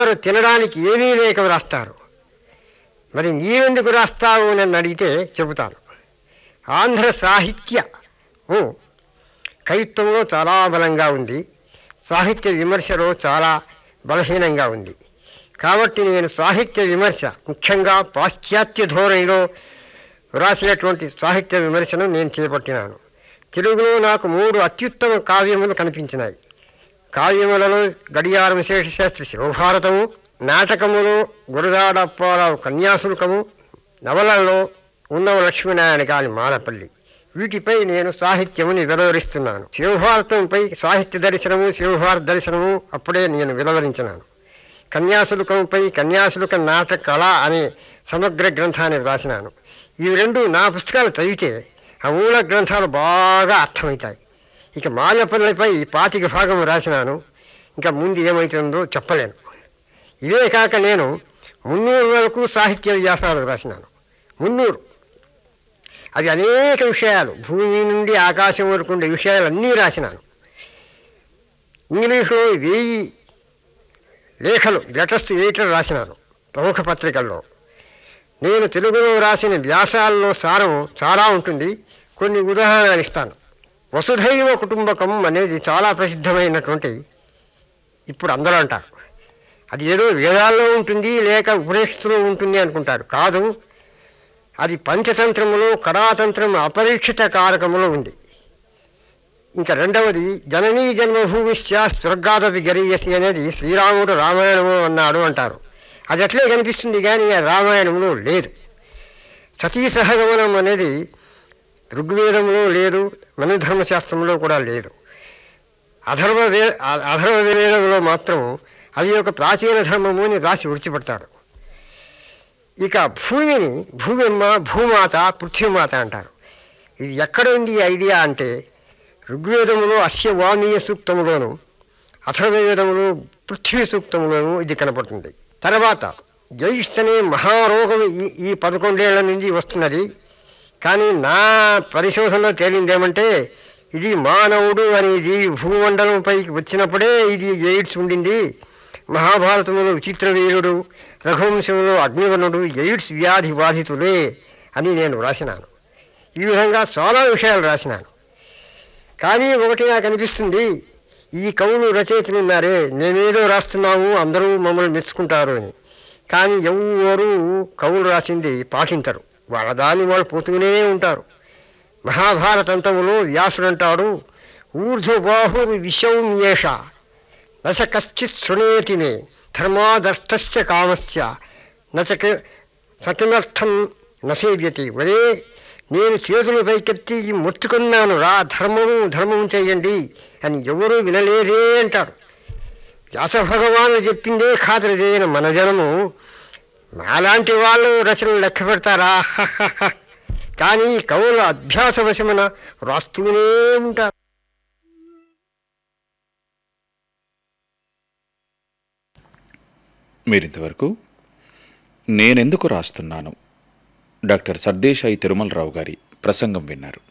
వారు తినడానికి ఏమీ లేక రాస్తారు మరి నీవెందుకు రాస్తావు అని నన్ను అడిగితే చెబుతాను ఆంధ్ర సాహిత్య ఓ, కవిత్వంలో చాలా బలంగా ఉంది సాహిత్య విమర్శలో చాలా బలహీనంగా ఉంది కాబట్టి నేను సాహిత్య విమర్శ ముఖ్యంగా పాశ్చాత్య ధోరణిలో వ్రాసినటువంటి సాహిత్య విమర్శను నేను చేపట్టినాను తెలుగులో నాకు మూడు అత్యుత్తమ కావ్యములు కనిపించినాయి కావ్యములలో గడియారం శేషశాస్త్రి శివభారతము నాటకములో గురదాడప్పారావు కన్యాశుల్కము నవలలో ఉన్నవ లక్ష్మీనారాయణ గారి మాలపల్లి వీటిపై నేను సాహిత్యముని వెలువరిస్తున్నాను శివభారతంపై సాహిత్య దర్శనము శివభారత దర్శనము అప్పుడే నేను వెలువరించినాను కన్యాశుల్కంపై కన్యాశుల్క నాటక కళ అనే సమగ్ర గ్రంథాన్ని వ్రాసినాను ఇవి రెండు నా పుస్తకాలు చదివితే ఆ మూల గ్రంథాలు బాగా అర్థమవుతాయి ఇక మాలపల్లిపై పాతిక భాగం రాసినాను ఇంకా ముందు ఏమవుతుందో చెప్పలేను ఇవే కాక నేను మున్నూరు వరకు సాహిత్య వ్యాసాలు రాసినాను మున్నూరు అవి అనేక విషయాలు భూమి నుండి ఆకాశం వరకు ఉండే విషయాలన్నీ రాసినాను ఇంగ్లీషులో వెయ్యి లేఖలు లెటర్స్ ఎయిటర్ రాసినాను ప్రముఖ పత్రికల్లో నేను తెలుగులో రాసిన వ్యాసాల్లో సారం చాలా ఉంటుంది కొన్ని ఉదాహరణలు ఇస్తాను వసుధైవ కుటుంబకం అనేది చాలా ప్రసిద్ధమైనటువంటి ఇప్పుడు అందరూ అంటారు అది ఏదో వేదాల్లో ఉంటుంది లేక ఉపనిషత్తులో ఉంటుంది అనుకుంటారు కాదు అది పంచతంత్రములో కళాతంత్రం అపరీక్షిత కారకములో ఉంది ఇంకా రెండవది జననీ జన్మభూమిశ్చ స్వర్గాదపి గరీయసి అనేది శ్రీరాముడు రామాయణము అన్నాడు అంటారు అది అట్లే కనిపిస్తుంది కానీ ఆ రామాయణంలో లేదు సతీ సహగమనం అనేది ఋగ్వేదంలో లేదు మనుధర్మశాస్త్రంలో కూడా లేదు అధర్వ వే అ- అధర్వ వేదంలో మాత్రం అది ఒక ప్రాచీన ధర్మము అని రాసి విడిచిపెడతాడు ఇక భూమిని భూమిమ్మ భూమాత పృథ్వీమాత అంటారు ఇది ఎక్కడ ఉంది ఈ ఐడియా అంటే ఋగ్వేదములో అస్య వామీయ సూక్తములోను అథర్వవేదములో పృథ్వీ సూక్తములోను ఇది కనపడుతుంది తర్వాత జైష్ అనే మహారోగం ఈ ఈ పదకొండేళ్ల నుంచి వస్తున్నది కానీ నా పరిశోధనలో తేలిందేమంటే ఇది మానవుడు అనేది భూమండలంపైకి వచ్చినప్పుడే ఇది ఎయిడ్స్ ఉండింది మహాభారతంలో విచిత్ర వీరుడు రఘువంశంలో అగ్నివర్ణుడు ఎయిడ్స్ వ్యాధి బాధితులే అని నేను రాసినాను ఈ విధంగా చాలా విషయాలు రాసినాను కానీ ఒకటి నాకు అనిపిస్తుంది ఈ కవులు రచయితలు ఉన్నారే మేమేదో రాస్తున్నాము అందరూ మమ్మల్ని మెచ్చుకుంటారు అని కానీ ఎవరు కవులు రాసింది పాటించరు వాళ్ళ దాన్ని వాళ్ళు పోతూనే ఉంటారు మహాభారతంతములో వ్యాసుడు అంటాడు ఊర్ధ్వబాహురు విషం ఏష నచ కశ్చిత్ శృణేతి మే ధర్మాదర్థస్య కామస్య నచక సకిమర్థం నసేవ్యతి ఒరే నేను చేతులు పైకెత్తి మొత్తుకున్నాను రా ధర్మము ధర్మం చేయండి అని ఎవరూ వినలేదే అంటాడు వ్యాస భగవానుడు చెప్పిందే ఖాతరు చేయని మన జనము నాలాంటి వాళ్ళు రచనలు లెక్క పెడతారా హహహ. కానీ కవుల అభ్యాసవశమున రాస్తూనే ఉంటారు మీరింతవరకు నేనెందుకు రాస్తున్నాను డాక్టర్ సర్దేశాయి తిరుమలరావు గారి ప్రసంగం విన్నారు